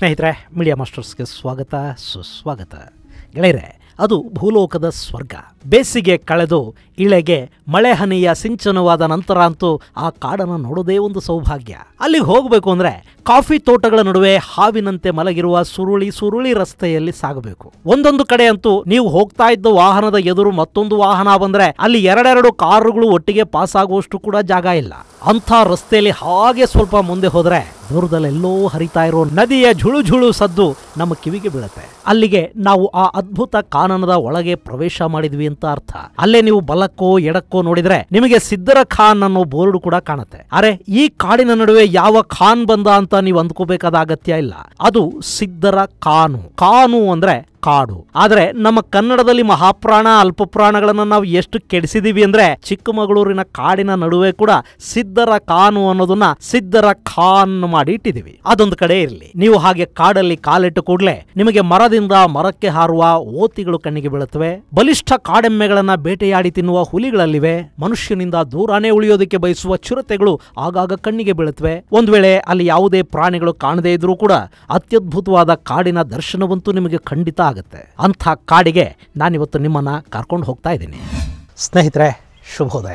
ಸ್ನೇಹಿತರೆ ಮೀಡಿಯಾ ಮಾಸ್ಟರ್ಸ್ಗೆ ಸ್ವಾಗತ ಸುಸ್ವಾಗತ ಗೆಳೆಯರೆ ಅದು ಭೂಲೋಕದ ಸ್ವರ್ಗ ಬೇಸಿಗೆ ಕಳೆದು ಇಳೆಗೆ ಮಳೆ ಹನಿಯ ಸಿಂಚನವಾದ ನಂತರ ಅಂತೂ ಆ ಕಾಡನ್ನು ನೋಡೋದೇ ಒಂದು ಸೌಭಾಗ್ಯ ಅಲ್ಲಿಗೆ ಹೋಗಬೇಕು ಅಂದರೆ ಕಾಫಿ ತೋಟಗಳ ನಡುವೆ ಹಾವಿನಂತೆ ಮಲಗಿರುವ ಸುರುಳಿ ಸುರುಳಿ ರಸ್ತೆಯಲ್ಲಿ ಸಾಗಬೇಕು ಒಂದೊಂದು ಕಡೆ ಅಂತೂ ನೀವು ಹೋಗ್ತಾ ಇದ್ದ ವಾಹನದ ಎದುರು ಮತ್ತೊಂದು ವಾಹನ ಬಂದ್ರೆ ಅಲ್ಲಿ ಎರಡೆರಡು ಕಾರುಗಳು ಒಟ್ಟಿಗೆ ಪಾಸ್ ಆಗುವಷ್ಟು ಕೂಡ ಜಾಗ ಇಲ್ಲ ಅಂಥ ರಸ್ತೆಯಲ್ಲಿ ಹಾಗೆ ಸ್ವಲ್ಪ ಮುಂದೆ ಹೋದ್ರೆ ದೂರದಲ್ಲೆಲ್ಲೋ ಹರಿತಾ ಇರೋ ನದಿಯ ಝುಳು ಝುಳು ಸದ್ದು ನಮ್ಮ ಕಿವಿಗೆ ಬೀಳುತ್ತೆ ಅಲ್ಲಿಗೆ ನಾವು ಆ ಅದ್ಭುತ ಕಾನನದ ಒಳಗೆ ಪ್ರವೇಶ ಮಾಡಿದ್ವಿ ಅಂತ ಅರ್ಥ ಅಲ್ಲೇ ನೀವು ಬಲಕ್ಕೋ ಎಡಕ್ಕೋ ನೋಡಿದ್ರೆ ನಿಮಗೆ ಸಿದ್ದರ ಖಾನ್ ಅನ್ನೋ ಬೋರ್ಡ್ ಕೂಡ ಕಾಣುತ್ತೆ ಅರೆ ಈ ಕಾಡಿನ ನಡುವೆ ಯಾವ ಖಾನ್ ಬಂದ ಅಂತ ನೀವು ಅಂದ್ಕೋಬೇಕಾದ ಅಗತ್ಯ ಇಲ್ಲ ಅದು ಸಿದ್ದರ ಕಾನು ಕಾನು ಅಂದ್ರೆ ಕಾಡು ಆದ್ರೆ ನಮ್ಮ ಕನ್ನಡದಲ್ಲಿ ಮಹಾಪ್ರಾಣ ಅಲ್ಪಪ್ರಾಣಗಳನ್ನ ನಾವು ಎಷ್ಟು ಕೆಡಿಸಿದೀವಿ ಅಂದ್ರೆ ಚಿಕ್ಕಮಗಳೂರಿನ ಕಾಡಿನ ನಡುವೆ ಕೂಡ ಸಿದ್ದರ ಕಾನು ಅನ್ನೋದನ್ನ ಸಿದ್ದರ ಖಾನ್ ಮಾಡಿ ಇಟ್ಟಿದೀವಿ ಅದೊಂದು ಕಡೆ ಇರಲಿ ನೀವು ಹಾಗೆ ಕಾಡಲ್ಲಿ ಕಾಲಿಟ್ಟು ಕೂಡ್ಲೆ ನಿಮಗೆ ಮರದಿಂದ ಮರಕ್ಕೆ ಹಾರುವ ಓತಿಗಳು ಕಣ್ಣಿಗೆ ಬೀಳುತ್ತವೆ ಬಲಿಷ್ಠ ಕಾಡೆಮ್ಮೆಗಳನ್ನ ಬೇಟೆಯಾಡಿ ತಿನ್ನುವ ಹುಲಿಗಳಲ್ಲಿವೆ ಮನುಷ್ಯನಿಂದ ದೂರಾನೇ ಉಳಿಯೋದಕ್ಕೆ ಬಯಸುವ ಚಿರತೆಗಳು ಆಗಾಗ ಕಣ್ಣಿಗೆ ಬೀಳುತ್ತವೆ ಒಂದ್ ವೇಳೆ ಅಲ್ಲಿ ಯಾವುದೇ ಪ್ರಾಣಿಗಳು ಕಾಣದೇ ಇದ್ರೂ ಕೂಡ ಅತ್ಯದ್ಭುತವಾದ ಕಾಡಿನ ದರ್ಶನವಂತೂ ನಿಮಗೆ ಖಂಡಿತ ಆಗುತ್ತೆ ಅಂಥ ಕಾಡಿಗೆ ನಾನಿವತ್ತು ನಿಮ್ಮನ್ನ ಕರ್ಕೊಂಡು ಹೋಗ್ತಾ ಇದ್ದೀನಿ ಸ್ನೇಹಿತರೆ ಶುಭೋದಯ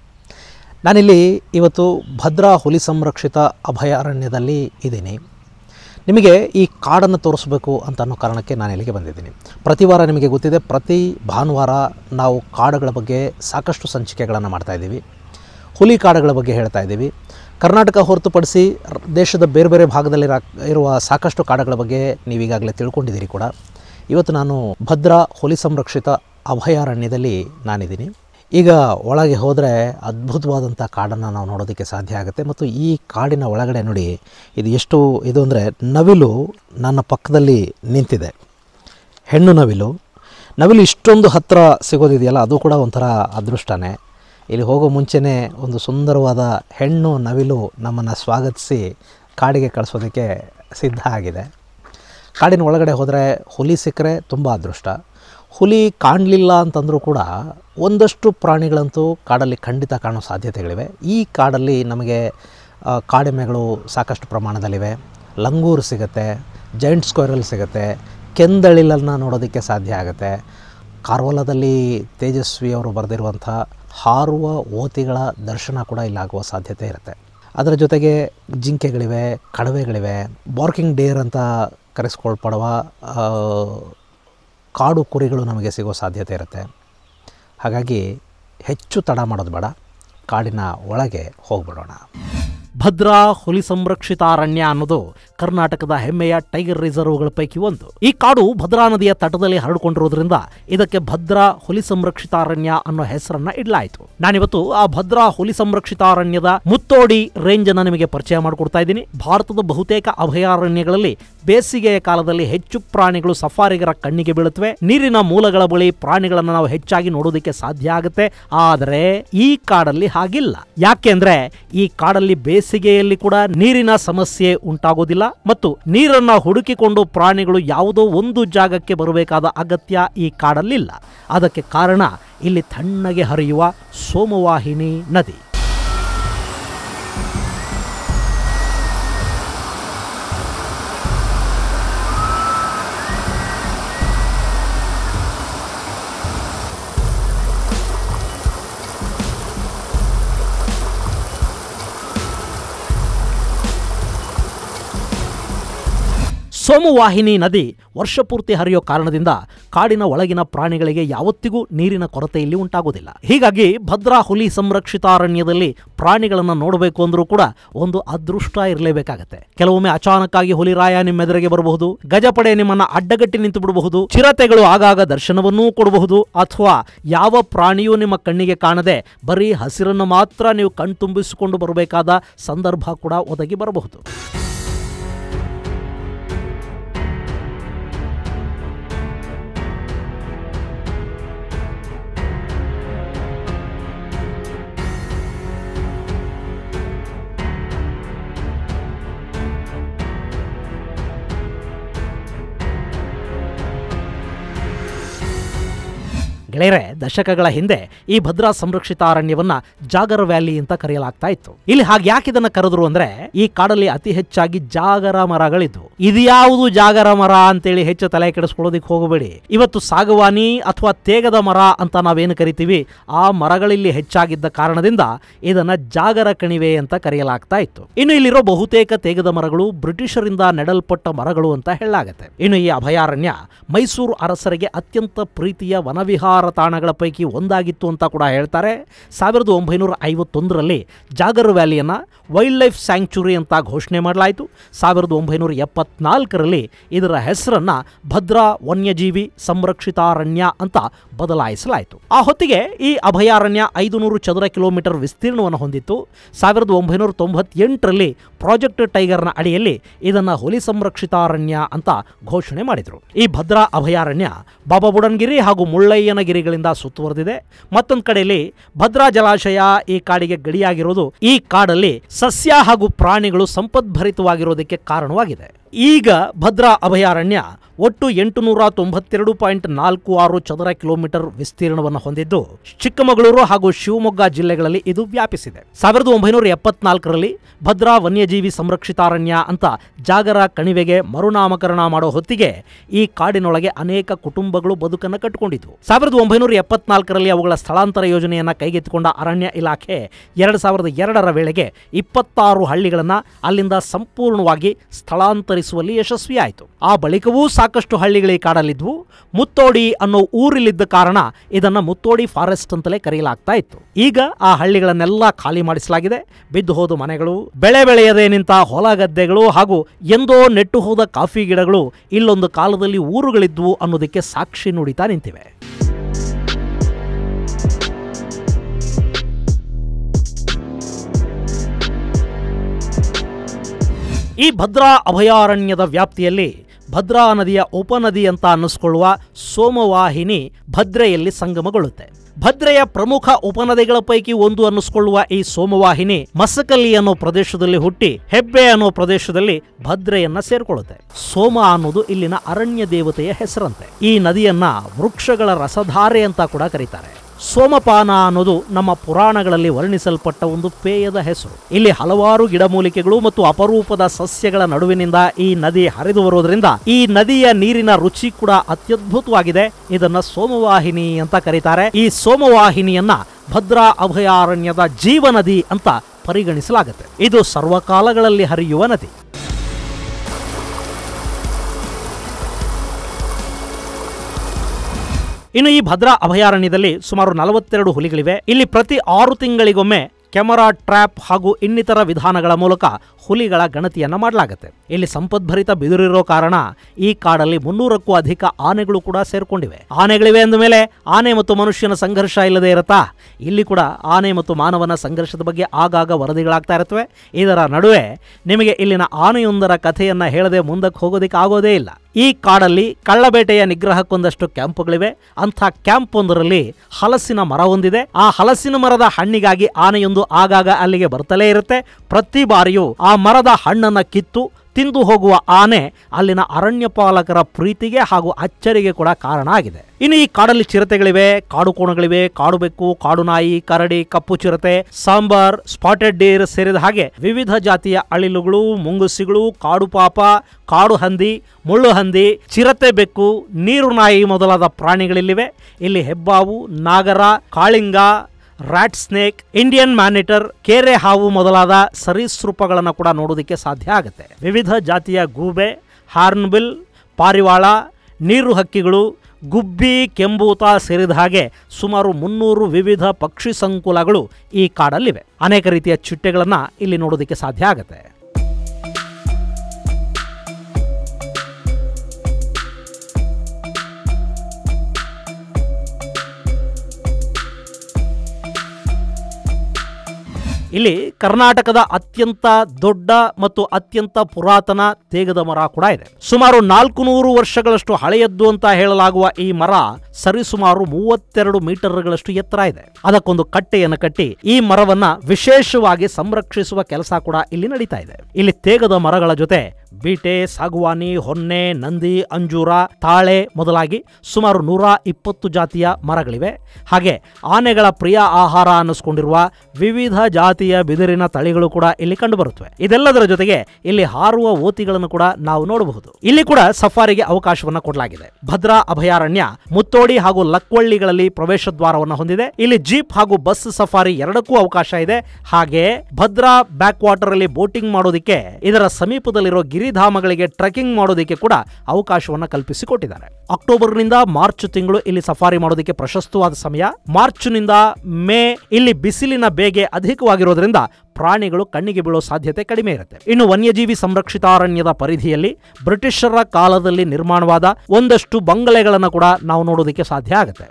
ನಾನಿಲ್ಲಿ ಇವತ್ತು ಭದ್ರಾ ಹುಲಿ ಸಂರಕ್ಷಿತ ಅಭಯಾರಣ್ಯದಲ್ಲಿ ಇದ್ದೀನಿ ನಿಮಗೆ ಈ ಕಾಡನ್ನು ತೋರಿಸ್ಬೇಕು ಅಂತ ಅನ್ನೋ ಕಾರಣಕ್ಕೆ ನಾನು ಇಲ್ಲಿಗೆ ಬಂದಿದ್ದೀನಿ ಪ್ರತಿ ವಾರ ನಿಮಗೆ ಗೊತ್ತಿದೆ ಪ್ರತಿ ಭಾನುವಾರ ನಾವು ಕಾಡುಗಳ ಬಗ್ಗೆ ಸಾಕಷ್ಟು ಸಂಚಿಕೆಗಳನ್ನು ಮಾಡ್ತಾ ಇದ್ದೀವಿ ಹುಲಿ ಕಾಡುಗಳ ಬಗ್ಗೆ ಹೇಳ್ತಾ ಇದ್ದೀವಿ ಕರ್ನಾಟಕ ಹೊರತುಪಡಿಸಿ ರ- ದೇಶದ ಬೇರೆ ಬೇರೆ ಭಾಗದಲ್ಲಿ ಇರುವ ಸಾಕಷ್ಟು ಕಾಡುಗಳ ಬಗ್ಗೆ ನೀವೀಗಾಗಲೇ ತಿಳ್ಕೊಂಡಿದ್ದೀರಿ ಕೂಡ ಇವತ್ತು ನಾನು ಭದ್ರಾ ಹುಲಿ ಸಂರಕ್ಷಿತ ಅಭಯಾರಣ್ಯದಲ್ಲಿ ನಾನಿದ್ದೀನಿ ಈಗ ಒಳಗೆ ಹೋದರೆ ಅದ್ಭುತವಾದಂಥ ಕಾಡನ್ನು ನಾವು ನೋಡೋದಕ್ಕೆ ಸಾಧ್ಯ ಆಗುತ್ತೆ ಮತ್ತು ಈ ಕಾಡಿನ ಒಳಗಡೆ ನೋಡಿ ಇದು ಎಷ್ಟು ಇದು ಅಂದರೆ ನವಿಲು ನನ್ನ ಪಕ್ಕದಲ್ಲಿ ನಿಂತಿದೆ ಹೆಣ್ಣು ನವಿಲು ನವಿಲು ಇಷ್ಟೊಂದು ಹತ್ತಿರ ಸಿಗೋದಿದೆಯಲ್ಲ ಅದು ಕೂಡ ಒಂಥರ ಅದೃಷ್ಟನೇ ಇಲ್ಲಿ ಹೋಗೋ ಮುಂಚೆನೇ ಒಂದು ಸುಂದರವಾದ ಹೆಣ್ಣು ನವಿಲು ನಮ್ಮನ್ನು ಸ್ವಾಗತಿಸಿ ಕಾಡಿಗೆ ಕಳಿಸೋದಕ್ಕೆ ಸಿದ್ಧ ಆಗಿದೆ ಕಾಡಿನ ಒಳಗಡೆ ಹೋದರೆ ಹುಲಿ ಸಿಕ್ಕರೆ ತುಂಬ ಅದೃಷ್ಟ ಹುಲಿ ಕಾಣಲಿಲ್ಲ ಅಂತಂದರೂ ಕೂಡ ಒಂದಷ್ಟು ಪ್ರಾಣಿಗಳಂತೂ ಕಾಡಲ್ಲಿ ಖಂಡಿತ ಕಾಣೋ ಸಾಧ್ಯತೆಗಳಿವೆ ಈ ಕಾಡಲ್ಲಿ ನಮಗೆ ಆ, ಕಾಡೆಮ್ಮೆಗಳು ಸಾಕಷ್ಟು ಪ್ರಮಾಣದಲ್ಲಿವೆ ಲಂಗೂರು ಸಿಗುತ್ತೆ ಜೈಂಟ್ ಸ್ಕ್ವೇರಲ್ ಸಿಗುತ್ತೆ ಕೆಂದಳಿಲನ್ನು ನೋಡೋದಕ್ಕೆ ಸಾಧ್ಯ ಆಗುತ್ತೆ ಕಾರ್ವಲದಲ್ಲಿ ತೇಜಸ್ವಿ ಅವರು ಬರೆದಿರುವಂಥ ಹಾರುವ ಓತಿಗಳ ದರ್ಶನ ಕೂಡ ಇಲ್ಲಾಗುವ ಸಾಧ್ಯತೆ ಇರುತ್ತೆ ಅದರ ಜೊತೆಗೆ ಜಿಂಕೆಗಳಿವೆ ಕಡವೆಗಳಿವೆ ಬಾರ್ಕಿಂಗ್ ಡೇರ್ ಅಂತ ಕರೆಸ್ಕೊಳ್ಪಡುವ ಆ, ಕಾಡು ಕುರಿಗಳು ನಮಗೆ ಸಿಗೋ ಸಾಧ್ಯತೆ ಇರುತ್ತೆ ಹಾಗಾಗಿ ಹೆಚ್ಚು ತಡ ಮಾಡೋದು ಬೇಡ ಕಾಡಿನ ಒಳಗೆ ಹೋಗ್ಬಿಡೋಣ ಭದ್ರಾ ಹುಲಿ ಸಂರಕ್ಷಿತ ಅರಣ್ಯ ಅನ್ನೋದು ಕರ್ನಾಟಕದ ಹೆಮ್ಮೆಯ ಟೈಗರ್ ರಿಸರ್ವ್ಗಳ ಪೈಕಿ ಒಂದು ಈ ಕಾಡು ಭದ್ರಾ ನದಿಯ ತಟದಲ್ಲಿ ಹರಡಿಕೊಂಡಿರೋದ್ರಿಂದ ಇದಕ್ಕೆ ಭದ್ರಾ ಹುಲಿ ಸಂರಕ್ಷಿತ ಅರಣ್ಯ ಅನ್ನೋ ಹೆಸರನ್ನ ಇಡಲಾಯಿತು ನಾನಿವತ್ತು ಆ ಭದ್ರಾ ಹುಲಿ ಸಂರಕ್ಷಿತ ಅರಣ್ಯದ ಮುತ್ತೋಡಿ ರೇಂಜ್ ಅನ್ನ ನಿಮಗೆ ಪರಿಚಯ ಮಾಡಿಕೊಡ್ತಾ ಇದ್ದೀನಿ ಭಾರತದ ಬಹುತೇಕ ಅಭಯಾರಣ್ಯಗಳಲ್ಲಿ ಬೇಸಿಗೆಯ ಕಾಲದಲ್ಲಿ ಹೆಚ್ಚು ಪ್ರಾಣಿಗಳು ಸಫಾರಿಗರ ಕಣ್ಣಿಗೆ ಬೀಳುತ್ತವೆ ನೀರಿನ ಮೂಲಗಳ ಬಳಿ ಪ್ರಾಣಿಗಳನ್ನು ನಾವು ಹೆಚ್ಚಾಗಿ ನೋಡೋದಕ್ಕೆ ಸಾಧ್ಯ ಆಗುತ್ತೆ ಆದರೆ ಈ ಕಾಡಲ್ಲಿ ಹಾಗಿಲ್ಲ ಯಾಕೆಂದ್ರೆ ಈ ಕಾಡಲ್ಲಿ ಬೇಸಿಗೆಯಲ್ಲಿ ಕೂಡ ನೀರಿನ ಸಮಸ್ಯೆ ಉಂಟಾಗೋದಿಲ್ಲ ಮತ್ತು ನೀರನ್ನ ಹುಡುಕಿಕೊಂಡು ಪ್ರಾಣಿಗಳು ಯಾವುದೋ ಒಂದು ಜಾಗಕ್ಕೆ ಬರಬೇಕಾದ ಅಗತ್ಯ ಈ ಕಾಡಲ್ಲಿಲ್ಲ ಅದಕ್ಕೆ ಕಾರಣ ಇಲ್ಲಿ ತಣ್ಣಗೆ ಹರಿಯುವ ಸೋಮವಾಹಿನಿ ನದಿ ಸೋಮವಾಹಿನಿ ನದಿ ವರ್ಷಪೂರ್ತಿ ಹರಿಯೋ ಕಾರಣದಿಂದ ಕಾಡಿನ ಒಳಗಿನ ಪ್ರಾಣಿಗಳಿಗೆ ಯಾವತ್ತಿಗೂ ನೀರಿನ ಕೊರತೆ ಇಲ್ಲಿ ಉಂಟಾಗೋದಿಲ್ಲ ಹೀಗಾಗಿ ಭದ್ರಾ ಹುಲಿ ಸಂರಕ್ಷಿತ ಅರಣ್ಯದಲ್ಲಿ ಪ್ರಾಣಿಗಳನ್ನ ನೋಡಬೇಕು ಅಂದ್ರೂ ಕೂಡ ಒಂದು ಅದೃಷ್ಟ ಇರಲೇಬೇಕಾಗತ್ತೆ ಕೆಲವೊಮ್ಮೆ ಅಚಾನಕ್ಕಾಗಿ ಹುಲಿರಾಯ ನಿಮ್ಮೆದುರಿಗೆ ಬರಬಹುದು ಗಜಪಡೆ ನಿಮ್ಮನ್ನ ಅಡ್ಡಗಟ್ಟಿ ನಿಂತು ಬಿಡಬಹುದು ಚಿರತೆಗಳು ಆಗಾಗ ದರ್ಶನವನ್ನೂ ಕೊಡಬಹುದು ಅಥವಾ ಯಾವ ಪ್ರಾಣಿಯೂ ನಿಮ್ಮ ಕಣ್ಣಿಗೆ ಕಾಣದೆ ಬರೀ ಹಸಿರನ್ನು ಮಾತ್ರ ನೀವು ಕಣ್ತುಂಬಿಸಿಕೊಂಡು ಬರಬೇಕಾದ ಸಂದರ್ಭ ಕೂಡ ಒದಗಿ ಬರಬಹುದು ಗೆಳೆಯರೆ ದಶಕಗಳ ಹಿಂದೆ ಈ ಭದ್ರಾ ಸಂರಕ್ಷಿತ ಅರಣ್ಯವನ್ನ ಜಾಗರ ವ್ಯಾಲಿ ಅಂತ ಕರೆಯಲಾಗ್ತಾ ಇತ್ತು ಇಲ್ಲಿ ಹಾಗೆ ಯಾಕೆ ಇದನ್ನ ಕರೆದ್ರು ಅಂದ್ರೆ ಈ ಕಾಡಲ್ಲಿ ಅತಿ ಹೆಚ್ಚಾಗಿ ಜಾಗರ ಮರಗಳಿದ್ವು ಇದ್ಯಾವುದು ಜಾಗರ ಮರ ಅಂತೇಳಿ ಹೆಚ್ಚು ತಲೆ ಕೆಡಿಸ್ಕೊಳ್ಳೋದಿಕ್ ಹೋಗಬೇಡಿ ಇವತ್ತು ಸಾಗವಾನಿ ಅಥವಾ ತೇಗದ ಮರ ಅಂತ ನಾವೇನು ಕರಿತೀವಿ ಆ ಮರಗಳಿಲ್ಲಿ ಹೆಚ್ಚಾಗಿದ್ದ ಕಾರಣದಿಂದ ಇದನ್ನ ಜಾಗರ ಕಣಿವೆ ಅಂತ ಕರೆಯಲಾಗ್ತಾ ಇತ್ತು ಇನ್ನು ಇಲ್ಲಿರೋ ಬಹುತೇಕ ತೇಗದ ಮರಗಳು ಬ್ರಿಟಿಷರಿಂದ ನೆಡಲ್ಪಟ್ಟ ಮರಗಳು ಅಂತ ಹೇಳಲಾಗತ್ತೆ ಇನ್ನು ಈ ಅಭಯಾರಣ್ಯ ಮೈಸೂರು ಅರಸರಿಗೆ ಅತ್ಯಂತ ಪ್ರೀತಿಯ ವನವಿಹಾರ ತಾಣಗಳ ಪೈಕಿ ಒಂದಾಗಿತ್ತು ಅಂತ ಕೂಡ ಹೇಳ್ತಾರೆ ಸಾವಿರದ ಒಂಬೈನೂರ ಐವತ್ತೊಂದರಲ್ಲಿ ಜಾಗರ್ ವ್ಯಾಲಿಯನ್ನ ವೈಲ್ಡ್ ಲೈಫ್ ಸ್ಯಾಂಕ್ಚುರಿ ಅಂತ ಘೋಷಣೆ ಮಾಡಲಾಯಿತು ಸಾವಿರದ ಒಂಬೈನೂರ ಎಪ್ಪತ್ನಾಲ್ಕರಲ್ಲಿ ಇದರ ಹೆಸರನ್ನ ಭದ್ರಾ ವನ್ಯಜೀವಿ ಸಂರಕ್ಷಿತಾರಣ್ಯ ಅಂತ ಬದಲಾಯಿಸಲಾಯಿತು ಆ ಹೊತ್ತಿಗೆ ಈ ಅಭಯಾರಣ್ಯ ಐದು ನೂರು ಚದರ ಕಿಲೋಮೀಟರ್ ವಿಸ್ತೀರ್ಣವನ್ನು ಹೊಂದಿತ್ತು ಸಾವಿರದ ಒಂಬೈನೂರ ತೊಂಬತ್ತೆಂಟರಲ್ಲಿ ಪ್ರಾಜೆಕ್ಟ್ ಟೈಗರ್ನ ಅಡಿಯಲ್ಲಿ ಇದನ್ನ ಹುಲಿ ಸಂರಕ್ಷಿತಾರಣ್ಯ ಅಂತ ಘೋಷಣೆ ಮಾಡಿದರು ಈ ಭದ್ರಾ ಅಭಯಾರಣ್ಯ ಬಾಬಾ ಬುಡನ್ಗಿರಿ ಹಾಗೂ ಮುಳ್ಳಯ್ಯನಗಿರಿಗಳಿಂದ ಸುತ್ತುವರೆದಿದೆ ಮತ್ತೊಂದು ಕಡೆಯಲ್ಲಿ ಭದ್ರಾ ಜಲಾಶಯ ಈ ಕಾಡಿಗೆ ಗಡಿಯಾಗಿರೋದು ಈ ಕಾಡಲ್ಲಿ ಸಸ್ಯ ಹಾಗೂ ಪ್ರಾಣಿಗಳು ಸಂಪದ್ಭರಿತವಾಗಿರೋದಕ್ಕೆ ಕಾರಣವಾಗಿದೆ ಈಗ ಭದ್ರಾ ಅಭಯಾರಣ್ಯ ಒಟ್ಟು ಎಂಟುನೂರ ತೊಂಬತ್ತೆರಡು ಪಾಯಿಂಟ್ ನಾಲ್ಕು ಆರು ಚದರ ಕಿಲೋಮೀಟರ್ ವಿಸ್ತೀರ್ಣವನ್ನು ಹೊಂದಿದ್ದು ಚಿಕ್ಕಮಗಳೂರು ಹಾಗೂ ಶಿವಮೊಗ್ಗ ಜಿಲ್ಲೆಗಳಲ್ಲಿ ಇದು ವ್ಯಾಪಿಸಿದೆ ಸಾವಿರದ ಒಂಬೈನೂರ ಎಪ್ಪತ್ನಾಲ್ಕರಲ್ಲಿ ಭದ್ರಾ ವನ್ಯಜೀವಿ ಸಂರಕ್ಷಿತಾರಣ್ಯ ಅಂತ ಜಾಗರ ಕಣಿವೆಗೆ ಮರುನಾಮಕರಣ ಮಾಡೋ ಹೊತ್ತಿಗೆ ಈ ಕಾಡಿನೊಳಗೆ ಅನೇಕ ಕುಟುಂಬಗಳು ಬದುಕನ್ನು ಕಟ್ಟಿಕೊಂಡಿದ್ವು ಸಾವಿರದ ಒಂಬೈನೂರ ಎಪ್ಪತ್ನಾಲ್ಕರಲ್ಲಿ ಅವುಗಳ ಸ್ಥಳಾಂತರ ಯೋಜನೆಯನ್ನ ಕೈಗೆತ್ತಿಕೊಂಡ ಅರಣ್ಯ ಇಲಾಖೆ ಎರಡು ಸಾವಿರದ ಎರಡರ ವೇಳೆಗೆ ಇಪ್ಪತ್ತಾರು ಹಳ್ಳಿಗಳನ್ನ ಅಲ್ಲಿಂದ ಸಂಪೂರ್ಣವಾಗಿ ಸ್ಥಳಾಂತರಿಸುವಲ್ಲಿ ಯಶಸ್ವಿಯಾಯಿತು ಆ ಬಳಿಕವೂ ಸಾಕಷ್ಟು ಹಳ್ಳಿಗಳು ಈ ಕಾಡಲ್ಲಿದ್ವು ಮುತ್ತೋಡಿ ಅನ್ನೋ ಊರಿಲಿದ್ದ ಕಾರಣ ಇದನ್ನ ಮುತ್ತೋಡಿ ಫಾರೆಸ್ಟ್ ಅಂತಲೇ ಕರೆಯಲಾಗ್ತಾ ಇತ್ತು ಈಗ ಆ ಹಳ್ಳಿಗಳನ್ನೆಲ್ಲ ಖಾಲಿ ಮಾಡಿಸಲಾಗಿದೆ ಬಿದ್ದು ಹೋದ ಮನೆಗಳು ಬೆಳೆ ಬೆಳೆಯದೆ ನಿಂತ ಹೊಲ ಗದ್ದೆಗಳು ಹಾಗೂ ಎಂದೋ ನೆಟ್ಟು ಹೋದ ಕಾಫಿ ಗಿಡಗಳು ಇಲ್ಲೊಂದು ಕಾಲದಲ್ಲಿ ಊರುಗಳಿದ್ವು ಅನ್ನೋದಕ್ಕೆ ಸಾಕ್ಷಿ ನುಡಿತಾ ನಿಂತಿವೆ ಈ ಭದ್ರಾ ಅಭಯಾರಣ್ಯದ ವ್ಯಾಪ್ತಿಯಲ್ಲಿ ಭದ್ರಾ ನದಿಯ ಉಪನದಿ ಅಂತ ಅನ್ನಿಸ್ಕೊಳ್ಳುವ ಸೋಮವಾಹಿನಿ ಭದ್ರೆಯಲ್ಲಿ ಸಂಗಮಗೊಳ್ಳುತ್ತೆ ಭದ್ರೆಯ ಪ್ರಮುಖ ಉಪನದಿಗಳ ಪೈಕಿ ಒಂದು ಅನ್ನಿಸ್ಕೊಳ್ಳುವ ಈ ಸೋಮವಾಹಿನಿ ಮಸಕಲ್ಲಿ ಅನ್ನೋ ಪ್ರದೇಶದಲ್ಲಿ ಹುಟ್ಟಿ ಹೆಬ್ಬೆ ಅನ್ನೋ ಪ್ರದೇಶದಲ್ಲಿ ಭದ್ರೆಯನ್ನ ಸೇರ್ಕೊಳ್ಳುತ್ತೆ ಸೋಮ ಅನ್ನೋದು ಇಲ್ಲಿನ ಅರಣ್ಯ ದೇವತೆಯ ಹೆಸರಂತೆ ಈ ನದಿಯನ್ನ ವೃಕ್ಷಗಳ ರಸಧಾರೆ ಅಂತ ಕೂಡ ಕರೀತಾರೆ ಸೋಮಪಾನ ಅನ್ನೋದು ನಮ್ಮ ಪುರಾಣಗಳಲ್ಲಿ ವರ್ಣಿಸಲ್ಪಟ್ಟ ಒಂದು ಪೇಯದ ಹೆಸರು ಇಲ್ಲಿ ಹಲವಾರು ಗಿಡಮೂಲಿಕೆಗಳು ಮತ್ತು ಅಪರೂಪದ ಸಸ್ಯಗಳ ನಡುವಿನಿಂದ ಈ ನದಿ ಹರಿದು ಬರೋದ್ರಿಂದ ಈ ನದಿಯ ನೀರಿನ ರುಚಿ ಕೂಡ ಅತ್ಯದ್ಭುತವಾಗಿದೆ ಇದನ್ನ ಸೋಮವಾಹಿನಿ ಅಂತ ಕರೀತಾರೆ ಈ ಸೋಮವಾಹಿನಿಯನ್ನ ಭದ್ರಾ ಅಭಯಾರಣ್ಯದ ಜೀವನದಿ ಅಂತ ಪರಿಗಣಿಸಲಾಗುತ್ತೆ ಇದು ಸರ್ವಕಾಲಗಳಲ್ಲಿ ಹರಿಯುವ ನದಿ ಇನ್ನು ಈ ಭದ್ರಾ ಅಭಯಾರಣ್ಯದಲ್ಲಿ ಸುಮಾರು ನಲವತ್ತೆರಡು ಹುಲಿಗಳಿವೆ ಇಲ್ಲಿ ಪ್ರತಿ ಆರು ತಿಂಗಳಿಗೊಮ್ಮೆ ಕೆಮರಾ ಟ್ರ್ಯಾಪ್ ಹಾಗೂ ಇನ್ನಿತರ ವಿಧಾನಗಳ ಮೂಲಕ ಹುಲಿಗಳ ಗಣತಿಯನ್ನ ಮಾಡಲಾಗುತ್ತೆ ಇಲ್ಲಿ ಸಂಪದ್ಭರಿತ ಬಿದಿರಿರೋ ಕಾರಣ ಈ ಕಾಡಲ್ಲಿ ಮುನ್ನೂರಕ್ಕೂ ಅಧಿಕ ಆನೆಗಳು ಕೂಡ ಸೇರ್ಕೊಂಡಿವೆ ಆನೆಗಳಿವೆ ಅಂದ ಮೇಲೆ ಆನೆ ಮತ್ತು ಮನುಷ್ಯನ ಸಂಘರ್ಷ ಇಲ್ಲದೆ ಇರುತ್ತಾ ಇಲ್ಲಿ ಕೂಡ ಆನೆ ಮತ್ತು ಮಾನವನ ಸಂಘರ್ಷದ ಬಗ್ಗೆ ಆಗಾಗ ವರದಿಗಳಾಗ್ತಾ ಇರುತ್ತವೆ ಇದರ ನಡುವೆ ನಿಮಗೆ ಇಲ್ಲಿನ ಆನೆಯೊಂದರ ಕಥೆಯನ್ನ ಹೇಳದೆ ಮುಂದಕ್ಕೆ ಹೋಗೋದಿಕ್ಕೆ ಆಗೋದೇ ಇಲ್ಲ ಈ ಕಾಡಲ್ಲಿ ಕಳ್ಳಬೇಟೆಯ ನಿಗ್ರಹಕ್ಕೊಂದಷ್ಟು ಕ್ಯಾಂಪ್ಗಳಿವೆ ಅಂಥ ಕ್ಯಾಂಪ್ ಒಂದರಲ್ಲಿ ಹಲಸಿನ ಮರ ಹೊಂದಿದೆ ಆ ಹಲಸಿನ ಮರದ ಹಣ್ಣಿಗಾಗಿ ಆನೆಯೊಂದು ಆಗಾಗ ಅಲ್ಲಿಗೆ ಬರ್ತಲೇ ಇರುತ್ತೆ ಪ್ರತಿ ಬಾರಿಯೂ ಆ ಮರದ ಹಣ್ಣನ್ನ ಕಿತ್ತು ತಿಂದು ಹೋಗುವ ಆನೆ ಅಲ್ಲಿನ ಅರಣ್ಯ ಪಾಲಕರ ಪ್ರೀತಿಗೆ ಹಾಗೂ ಅಚ್ಚರಿಗೆ ಕೂಡ ಕಾರಣ ಆಗಿದೆ ಇನ್ನು ಈ ಕಾಡಲ್ಲಿ ಚಿರತೆಗಳಿವೆ ಕಾಡು ಕೋಣಗಳಿವೆ ಕಾಡು ಬೆಕ್ಕು ಕಾಡು ನಾಯಿ ಕರಡಿ ಕಪ್ಪು ಚಿರತೆ ಸಾಂಬಾರ್ ಸ್ಪಾಟೆಡ್ ಡೀರ್ ಸೇರಿದ ಹಾಗೆ ವಿವಿಧ ಜಾತಿಯ ಅಳಿಲುಗಳು ಮುಂಗುಸಿಗಳು ಕಾಡು ಪಾಪ ಕಾಡು ಹಂದಿ ಮುಳ್ಳು ಹಂದಿ ಚಿರತೆ ಬೆಕ್ಕು ನೀರು ನಾಯಿ ಮೊದಲಾದ ಪ್ರಾಣಿಗಳಿಲ್ಲಿವೆ ಇಲ್ಲಿ ಹೆಬ್ಬಾವು ನಾಗರ ಕಾಳಿಂಗ ರ್ಯಾಟ್ ಸ್ನೇಕ್ ಇಂಡಿಯನ್ ಮ್ಯಾನಿಟರ್ ಕೇರೆ ಹಾವು ಮೊದಲಾದ ಸರೀಸೃಪಗಳನ್ನು ಕೂಡ ನೋಡೋದಕ್ಕೆ ಸಾಧ್ಯ ಆಗುತ್ತೆ ವಿವಿಧ ಜಾತಿಯ ಗೂಬೆ ಹಾರ್ನ್ಬಿಲ್ ಪಾರಿವಾಳ ನೀರು ಹಕ್ಕಿಗಳು ಗುಬ್ಬಿ ಕೆಂಬೂತ ಸೇರಿದ ಹಾಗೆ ಸುಮಾರು ಮುನ್ನೂರು ವಿವಿಧ ಪಕ್ಷಿ ಸಂಕುಲಗಳು ಈ ಕಾಡಲ್ಲಿವೆ ಅನೇಕ ರೀತಿಯ ಚಿಟ್ಟೆಗಳನ್ನು ಇಲ್ಲಿ ನೋಡೋದಕ್ಕೆ ಸಾಧ್ಯ ಆಗುತ್ತೆ ಇಲ್ಲಿ ಕರ್ನಾಟಕದ ಅತ್ಯಂತ ದೊಡ್ಡ ಮತ್ತು ಅತ್ಯಂತ ಪುರಾತನ ತೇಗದ ಮರ ಕೂಡ ಇದೆ ಸುಮಾರು ನಾಲ್ಕು ನೂರು ವರ್ಷಗಳಷ್ಟು ಹಳೆಯದ್ದು ಅಂತ ಹೇಳಲಾಗುವ ಈ ಮರ ಸರಿಸುಮಾರು ಮೂವತ್ತೆರಡು ಮೀಟರ್ಗಳಷ್ಟು ಎತ್ತರ ಇದೆ ಅದಕ್ಕೊಂದು ಕಟ್ಟೆಯನ್ನು ಕಟ್ಟಿ ಈ ಮರವನ್ನ ವಿಶೇಷವಾಗಿ ಸಂರಕ್ಷಿಸುವ ಕೆಲಸ ಕೂಡ ಇಲ್ಲಿ ನಡೀತಾ ಇದೆ ಇಲ್ಲಿ ತೇಗದ ಮರಗಳ ಜೊತೆ ಬೀಟೆ ಸಾಗುವಾನಿ ಹೊನ್ನೆ ನಂದಿ ಅಂಜೂರ ತಾಳೆ ಮೊದಲಾಗಿ ಸುಮಾರು ನೂರ ಇಪ್ಪತ್ತು ಜಾತಿಯ ಮರಗಳಿವೆ ಹಾಗೆ ಆನೆಗಳ ಪ್ರಿಯ ಆಹಾರ ಅನ್ನಿಸ್ಕೊಂಡಿರುವ ವಿವಿಧ ಜಾತಿಯ ಬಿದಿರಿನ ತಳಿಗಳು ಕೂಡ ಇಲ್ಲಿ ಕಂಡುಬರುತ್ತವೆ ಇದೆಲ್ಲದರ ಜೊತೆಗೆ ಇಲ್ಲಿ ಹಾರುವ ಓತಿಗಳನ್ನು ಕೂಡ ನಾವು ನೋಡಬಹುದು ಇಲ್ಲಿ ಕೂಡ ಸಫಾರಿಗೆ ಅವಕಾಶವನ್ನ ಕೊಡಲಾಗಿದೆ ಭದ್ರಾ ಅಭಯಾರಣ್ಯ ಮುತ್ತೋಡಿ ಹಾಗೂ ಲಕ್ವಳ್ಳಿಗಳಲ್ಲಿ ಪ್ರವೇಶ ದ್ವಾರವನ್ನು ಹೊಂದಿದೆ ಇಲ್ಲಿ ಜೀಪ್ ಹಾಗೂ ಬಸ್ ಸಫಾರಿ ಎರಡಕ್ಕೂ ಅವಕಾಶ ಇದೆ ಹಾಗೆ ಭದ್ರಾ ಬ್ಯಾಕ್ ವಾಟರ್ ಅಲ್ಲಿ ಬೋಟಿಂಗ್ ಮಾಡೋದಕ್ಕೆ ಇದರ ಸಮೀಪದಲ್ಲಿರೋ ಗಿರಿಧಾಮಗಳಿಗೆ ಟ್ರೆಕಿಂಗ್ ಮಾಡೋದಕ್ಕೆ ಕೂಡ ಅವಕಾಶವನ್ನ ಕಲ್ಪಿಸಿಕೊಟ್ಟಿದ್ದಾರೆ ಅಕ್ಟೋಬರ್ನಿಂದ ಮಾರ್ಚ್ ತಿಂಗಳು ಇಲ್ಲಿ ಸಫಾರಿ ಮಾಡೋದಕ್ಕೆ ಪ್ರಶಸ್ತವಾದ ಸಮಯ ಮಾರ್ಚ್ನಿಂದ ಮೇ ಇಲ್ಲಿ ಬಿಸಿಲಿನ ಬೇಗೆ ಅಧಿಕವಾಗಿರೋದ್ರಿಂದ ಪ್ರಾಣಿಗಳು ಕಣ್ಣಿಗೆ ಬೀಳೋ ಸಾಧ್ಯತೆ ಕಡಿಮೆ ಇರುತ್ತೆ ಇನ್ನು ವನ್ಯಜೀವಿ ಸಂರಕ್ಷಿತಾರಣ್ಯದ ಪರಿಧಿಯಲ್ಲಿ ಬ್ರಿಟಿಷರ ಕಾಲದಲ್ಲಿ ನಿರ್ಮಾಣವಾದ ಒಂದಷ್ಟು ಬಂಗಲೆಗಳನ್ನು ಕೂಡ ನಾವು ನೋಡೋದಕ್ಕೆ ಸಾಧ್ಯ ಆಗುತ್ತೆ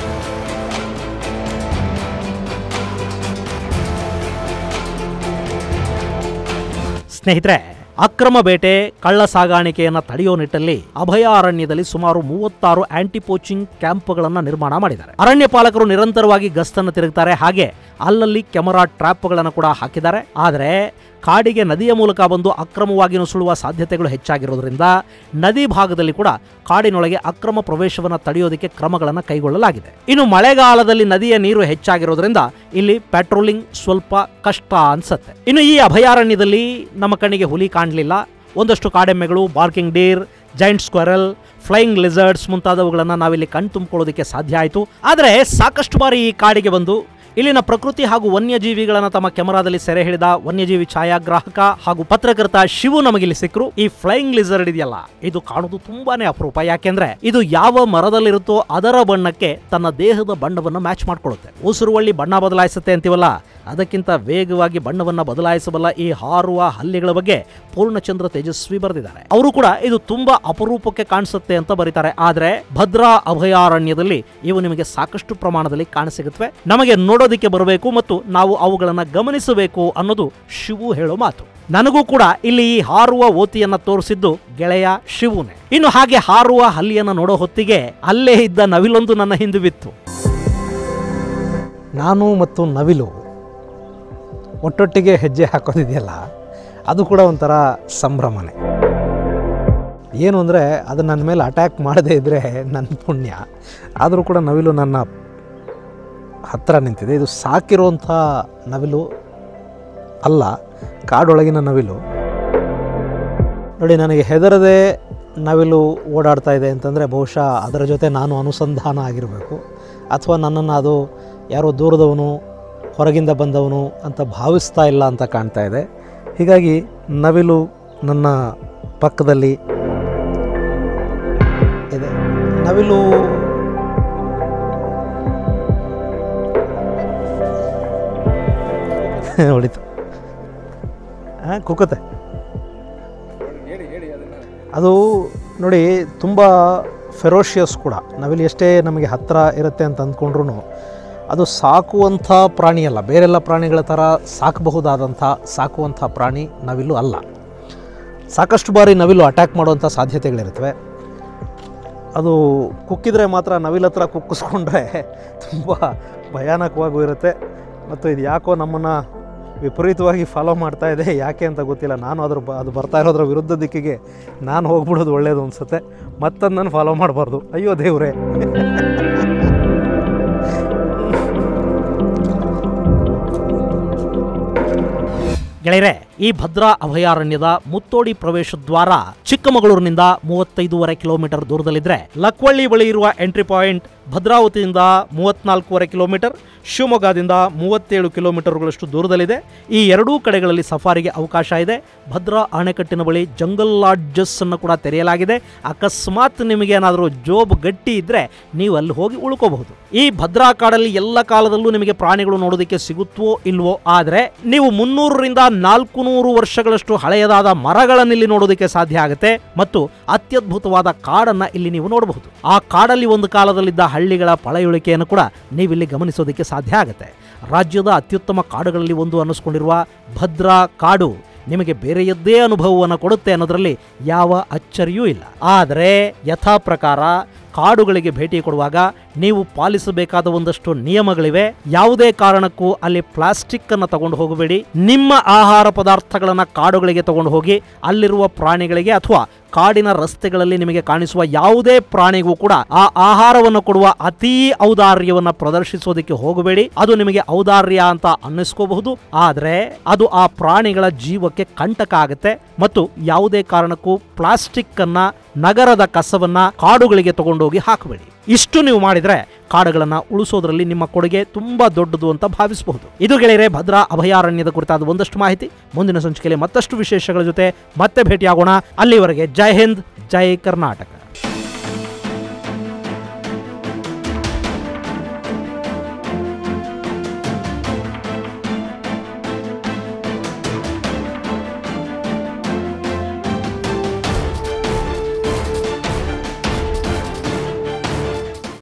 ಸ್ನೇಹಿತರೆ ಅಕ್ರಮ ಬೇಟೆ ಕಳ್ಳ ಸಾಗಾಣಿಕೆಯನ್ನು ತಡೆಯೋ ನಿಟ್ಟಲ್ಲಿ ಅಭಯಾರಣ್ಯದಲ್ಲಿ ಸುಮಾರು ಮೂವತ್ತಾರು ಆಂಟಿ ಪೋಚಿಂಗ್ ಕ್ಯಾಂಪ್ಗಳನ್ನು ನಿರ್ಮಾಣ ಮಾಡಿದ್ದಾರೆ ಅರಣ್ಯ ಪಾಲಕರು ನಿರಂತರವಾಗಿ ಗಸ್ತನ್ನು ತಿರುಗ್ತಾರೆ ಹಾಗೆ ಅಲ್ಲಲ್ಲಿ ಕೆಮರಾ ಟ್ರ್ಯಾಪ್ಗಳನ್ನು ಕೂಡ ಹಾಕಿದ್ದಾರೆ ಆದರೆ ಕಾಡಿಗೆ ನದಿಯ ಮೂಲಕ ಬಂದು ಅಕ್ರಮವಾಗಿ ನುಸುಳುವ ಸಾಧ್ಯತೆಗಳು ಹೆಚ್ಚಾಗಿರೋದ್ರಿಂದ ನದಿ ಭಾಗದಲ್ಲಿ ಕೂಡ ಕಾಡಿನೊಳಗೆ ಅಕ್ರಮ ಪ್ರವೇಶವನ್ನು ತಡೆಯೋದಕ್ಕೆ ಕ್ರಮಗಳನ್ನು ಕೈಗೊಳ್ಳಲಾಗಿದೆ ಇನ್ನು ಮಳೆಗಾಲದಲ್ಲಿ ನದಿಯ ನೀರು ಹೆಚ್ಚಾಗಿರೋದ್ರಿಂದ ಇಲ್ಲಿ ಪೆಟ್ರೋಲಿಂಗ್ ಸ್ವಲ್ಪ ಕಷ್ಟ ಅನ್ಸತ್ತೆ ಇನ್ನು ಈ ಅಭಯಾರಣ್ಯದಲ್ಲಿ ನಮ್ಮ ಕಣ್ಣಿಗೆ ಹುಲಿ ಕಾಣಲಿಲ್ಲ ಒಂದಷ್ಟು ಕಾಡೆಮ್ಮೆಗಳು barking deer giant squirrel flying lizards ಮುಂತಾದವುಗಳನ್ನು ನಾವಿಲ್ಲಿ ಕಣ್ ತುಂಬಿಕೊಳ್ಳೋದಕ್ಕೆ ಸಾಧ್ಯ ಆಯಿತು ಆದರೆ ಸಾಕಷ್ಟು ಬಾರಿ ಈ ಕಾಡಿಗೆ ಬಂದು ಇಲ್ಲಿನ ಪ್ರಕೃತಿ ಹಾಗೂ ವನ್ಯಜೀವಿಗಳನ್ನ ತಮ್ಮ ಕೆಮರಾದಲ್ಲಿ ಸೆರೆ ಹಿಡಿದ ವನ್ಯಜೀವಿ ಛಾಯಾಗ್ರಾಹಕ ಹಾಗೂ ಪತ್ರಕರ್ತ ಶಿವು ನಮಗಿಲ್ಲಿ ಸಿಕ್ಕರು ಈ ಫ್ಲೈಯಿಂಗ್ ಲಿಸರ್ಡ್ ಇದೆಯಲ್ಲ ಇದು ಕಾಣುವುದು ತುಂಬಾನೇ ಅಪರೂಪ ಯಾಕೆಂದ್ರೆ ಇದು ಯಾವ ಮರದಲ್ಲಿರುತ್ತೋ ಅದರ ಬಣ್ಣಕ್ಕೆ ತನ್ನ ದೇಹದ ಬಣ್ಣವನ್ನು ಮ್ಯಾಚ್ ಮಾಡ್ಕೊಳ್ಳುತ್ತೆ ಉಸುರುವಳ್ಳಿ ಬಣ್ಣ ಬದಲಾಯಿಸುತ್ತೆ ಅಂತೀವಲ್ಲ ಅದಕ್ಕಿಂತ ವೇಗವಾಗಿ ಬಣ್ಣವನ್ನ ಬದಲಾಯಿಸಬಲ್ಲ ಈ ಹಾರುವ ಹಲ್ಲಿಗಳ ಬಗ್ಗೆ ಪೂರ್ಣಚಂದ್ರ ತೇಜಸ್ವಿ ಬರೆದಿದ್ದಾರೆ ಅವರು ಕೂಡ ಇದು ತುಂಬಾ ಅಪರೂಪಕ್ಕೆ ಕಾಣಿಸುತ್ತೆ ಅಂತ ಬರೀತಾರೆ ಆದ್ರೆ ಭದ್ರಾ ಅಭಯಾರಣ್ಯದಲ್ಲಿ ಇವು ನಿಮಗೆ ಸಾಕಷ್ಟು ಪ್ರಮಾಣದಲ್ಲಿ ಕಾಣಸಿಗುತ್ತವೆ ನಮಗೆ ನೋಡೋದಕ್ಕೆ ಬರಬೇಕು ಮತ್ತು ನಾವು ಅವುಗಳನ್ನ ಗಮನಿಸಬೇಕು ಅನ್ನೋದು ಶಿವು ಹೇಳೋ ಮಾತು ನನಗೂ ಕೂಡ ಇಲ್ಲಿ ಈ ಹಾರುವ ಓತಿಯನ್ನ ತೋರಿಸಿದ್ದು ಗೆಳೆಯ ಶಿವುನೇ ಇನ್ನು ಹಾಗೆ ಹಾರುವ ಹಲ್ಲಿಯನ್ನ ನೋಡೋ ಹೊತ್ತಿಗೆ ಅಲ್ಲೇ ಇದ್ದ ನವಿಲೊಂದು ನನ್ನ ಹಿಂದೆ ಬಿತ್ತು ನಾನು ಮತ್ತು ನವಿಲು ಒಟ್ಟೊಟ್ಟಿಗೆ ಹೆಜ್ಜೆ ಹಾಕೋದಿದೆಯಲ್ಲ ಅದು ಕೂಡ ಒಂಥರ ಸಂಭ್ರಮನೇ ಏನು ಅಂದರೆ ಅದು ನನ್ನ ಮೇಲೆ ಅಟ್ಯಾಕ್ ಮಾಡದೇ ಇದ್ದರೆ ನನ್ನ ಪುಣ್ಯ ಆದರೂ ಕೂಡ ನವಿಲು ನನ್ನ ಹತ್ತಿರ ನಿಂತಿದೆ ಇದು ಸಾಕಿರುವಂಥ ನವಿಲು ಅಲ್ಲ ಕಾಡೊಳಗಿನ ನವಿಲು ನೋಡಿ ನನಗೆ ಹೆದರದೆ ನವಿಲು ಓಡಾಡ್ತಾ ಇದೆ ಅಂತಂದರೆ ಬಹುಶಃ ಅದರ ಜೊತೆ ನಾನು ಅನುಸಂಧಾನ ಆಗಿರಬೇಕು ಅಥವಾ ನನ್ನನ್ನು ಅದು ಯಾರೋ ದೂರದವನು ಹೊರಗಿಂದ ಬಂದವನು ಅಂತ ಭಾವಿಸ್ತಾ ಇಲ್ಲ ಅಂತ ಕಾಣ್ತಾ ಇದೆ ಹೀಗಾಗಿ ನವಿಲು ನನ್ನ ಪಕ್ಕದಲ್ಲಿ ಇದೆ ನವಿಲು ಹೊಡಿತು ಹಾಂ ಕುಕ್ಕತ್ತೆ ಅದು ನೋಡಿ ತುಂಬ ಫೆರೋಷಿಯಸ್ ಕೂಡ ನವಿಲು ಎಷ್ಟೇ ನಮಗೆ ಹತ್ತಿರ ಇರುತ್ತೆ ಅಂತ ಅಂದ್ಕೊಂಡ್ರು ಅದು ಸಾಕುವಂಥ ಪ್ರಾಣಿ ಅಲ್ಲ ಬೇರೆಲ್ಲ ಪ್ರಾಣಿಗಳ ಥರ ಸಾಕಬಹುದಾದಂಥ ಸಾಕುವಂಥ ಪ್ರಾಣಿ ನವಿಲು ಅಲ್ಲ ಸಾಕಷ್ಟು ಬಾರಿ ನವಿಲು ಅಟ್ಯಾಕ್ ಮಾಡುವಂಥ ಸಾಧ್ಯತೆಗಳಿರ್ತವೆ ಅದು ಕುಕ್ಕಿದ್ರೆ ಮಾತ್ರ ನವಿಲ ಹತ್ರ ಕುಕ್ಕಿಸ್ಕೊಂಡ್ರೆ ತುಂಬ ಭಯಾನಕವಾಗೂ ಇರುತ್ತೆ ಮತ್ತು ಇದು ಯಾಕೋ ನಮ್ಮನ್ನು ವಿಪರೀತವಾಗಿ ಫಾಲೋ ಮಾಡ್ತಾ ಇದೆ ಯಾಕೆ ಅಂತ ಗೊತ್ತಿಲ್ಲ ನಾನು ಅದ್ರ ಬ ಅದು ಬರ್ತಾ ಇರೋದ್ರ ವಿರುದ್ಧ ದಿಕ್ಕಿಗೆ ನಾನು ಹೋಗ್ಬಿಡೋದು ಒಳ್ಳೇದು ಅನಿಸುತ್ತೆ ಮತ್ತದು ನಾನು ಫಾಲೋ ಮಾಡಬಾರ್ದು ಅಯ್ಯೋ ದೇವ್ರೆ ಗೆಳೆಯರೆ ಈ ಭದ್ರಾ ಅಭಯಾರಣ್ಯದ ಮುತ್ತೋಡಿ ಪ್ರವೇಶ ದ್ವಾರ ಚಿಕ್ಕಮಗಳೂರಿನಿಂದ ಮೂವತ್ತೈದೂವರೆ ಕಿಲೋಮೀಟರ್ ದೂರದಲ್ಲಿದ್ರೆ ಲಕ್ವಳ್ಳಿ ಬಳಿ ಇರುವ ಎಂಟ್ರಿ ಪಾಯಿಂಟ್ ಭದ್ರಾವತಿಯಿಂದ ಮೂವತ್ನಾಲ್ಕೂವರೆ ಕಿಲೋಮೀಟರ್ ಶಿವಮೊಗ್ಗದಿಂದ ಮೂವತ್ತೇಳು ಕಿಲೋಮೀಟರ್ಗಳಷ್ಟು ದೂರದಲ್ಲಿದೆ ಈ ಎರಡೂ ಕಡೆಗಳಲ್ಲಿ ಸಫಾರಿಗೆ ಅವಕಾಶ ಇದೆ ಭದ್ರಾ ಅಣೆಕಟ್ಟಿನ ಬಳಿ ಜಂಗಲ್ ಲಾಡ್ಜಸ್ ಅನ್ನು ಕೂಡ ತೆರೆಯಲಾಗಿದೆ ಅಕಸ್ಮಾತ್ ನಿಮಗೆ ಏನಾದರೂ ಜೋಬ್ ಗಟ್ಟಿ ಇದ್ರೆ ನೀವು ಅಲ್ಲಿ ಹೋಗಿ ಉಳ್ಕೋಬಹುದು ಈ ಭದ್ರಾ ಕಾಡಲ್ಲಿ ಎಲ್ಲ ಕಾಲದಲ್ಲೂ ನಿಮಗೆ ಪ್ರಾಣಿಗಳು ನೋಡೋದಕ್ಕೆ ಸಿಗುತ್ತವೋ ಇಲ್ವೋ ಆದರೆ ನೀವು ಮುನ್ನೂರರಿಂದ ನಾಲ್ಕು ನೂರು ವರ್ಷಗಳಷ್ಟು ಹಳೆಯದಾದ ಮರಗಳನ್ನು ಇಲ್ಲಿ ನೋಡೋದಕ್ಕೆ ಸಾಧ್ಯ ಆಗುತ್ತೆ ಮತ್ತು ಅತ್ಯದ್ಭುತವಾದ ಕಾಡನ್ನ ಇಲ್ಲಿ ನೀವು ನೋಡಬಹುದು ಆ ಕಾಡಲ್ಲಿ ಒಂದು ಕಾಲದಲ್ಲಿದ್ದ ಹಳ್ಳಿಗಳ ಪಳೆಯುಳಿಕೆಯನ್ನು ಕೂಡ ನೀವಿಲ್ಲಿ ಗಮನಿಸೋದಕ್ಕೆ ಸಾಧ್ಯ ಆಗುತ್ತೆ ರಾಜ್ಯದ ಅತ್ಯುತ್ತಮ ಕಾಡುಗಳಲ್ಲಿ ಒಂದು ಅನ್ನಿಸ್ಕೊಂಡಿರುವ ಭದ್ರಾ ಕಾಡು ನಿಮಗೆ ಬೇರೆಯದ್ದೇ ಅನುಭವವನ್ನು ಕೊಡುತ್ತೆ ಅನ್ನೋದರಲ್ಲಿ ಯಾವ ಅಚ್ಚರಿಯೂ ಇಲ್ಲ ಆದರೆ ಯಥಾ ಪ್ರಕಾರ ಕಾಡುಗಳಿಗೆ ಭೇಟಿ ಕೊಡುವಾಗ ನೀವು ಪಾಲಿಸಬೇಕಾದ ಒಂದಷ್ಟು ನಿಯಮಗಳಿವೆ ಯಾವುದೇ ಕಾರಣಕ್ಕೂ ಅಲ್ಲಿ ಪ್ಲಾಸ್ಟಿಕ್ ಅನ್ನು ತಗೊಂಡು ಹೋಗಬೇಡಿ ನಿಮ್ಮ ಆಹಾರ ಪದಾರ್ಥಗಳನ್ನು ಕಾಡುಗಳಿಗೆ ತಗೊಂಡು ಹೋಗಿ ಅಲ್ಲಿರುವ ಪ್ರಾಣಿಗಳಿಗೆ ಅಥವಾ ಕಾಡಿನ ರಸ್ತೆಗಳಲ್ಲಿ ನಿಮಗೆ ಕಾಣಿಸುವ ಯಾವುದೇ ಪ್ರಾಣಿಗೂ ಕೂಡ ಆ ಆಹಾರವನ್ನು ಕೊಡುವ ಅತೀ ಔದಾರ್ಯವನ್ನು ಪ್ರದರ್ಶಿಸೋದಕ್ಕೆ ಹೋಗಬೇಡಿ ಅದು ನಿಮಗೆ ಔದಾರ್ಯ ಅಂತ ಅನ್ನಿಸ್ಕೋಬಹುದು ಆದರೆ ಅದು ಆ ಪ್ರಾಣಿಗಳ ಜೀವಕ್ಕೆ ಕಂಟಕ ಆಗುತ್ತೆ ಮತ್ತು ಯಾವುದೇ ಕಾರಣಕ್ಕೂ ಪ್ಲಾಸ್ಟಿಕ್ ಅನ್ನ ನಗರದ ಕಸವನ್ನ ಕಾಡುಗಳಿಗೆ ತಗೊಂಡೋಗಿ ಹಾಕಬೇಡಿ ಇಷ್ಟು ನೀವು ಮಾಡಿದ್ರೆ ಕಾಡುಗಳನ್ನ ಉಳಿಸೋದ್ರಲ್ಲಿ ನಿಮ್ಮ ಕೊಡುಗೆ ತುಂಬಾ ದೊಡ್ಡದು ಅಂತ ಭಾವಿಸಬಹುದು ಇದು ಗೆಳೆಯರೆ ಭದ್ರಾ ಅಭಯಾರಣ್ಯದ ಕುರಿತಾದ ಒಂದಷ್ಟು ಮಾಹಿತಿ ಮುಂದಿನ ಸಂಚಿಕೆಯಲ್ಲಿ ಮತ್ತಷ್ಟು ವಿಶೇಷಗಳ ಜೊತೆ ಮತ್ತೆ ಭೇಟಿಯಾಗೋಣ ಅಲ್ಲಿವರೆಗೆ ಜೈ ಹಿಂದ್ ಜೈ ಕರ್ನಾಟಕ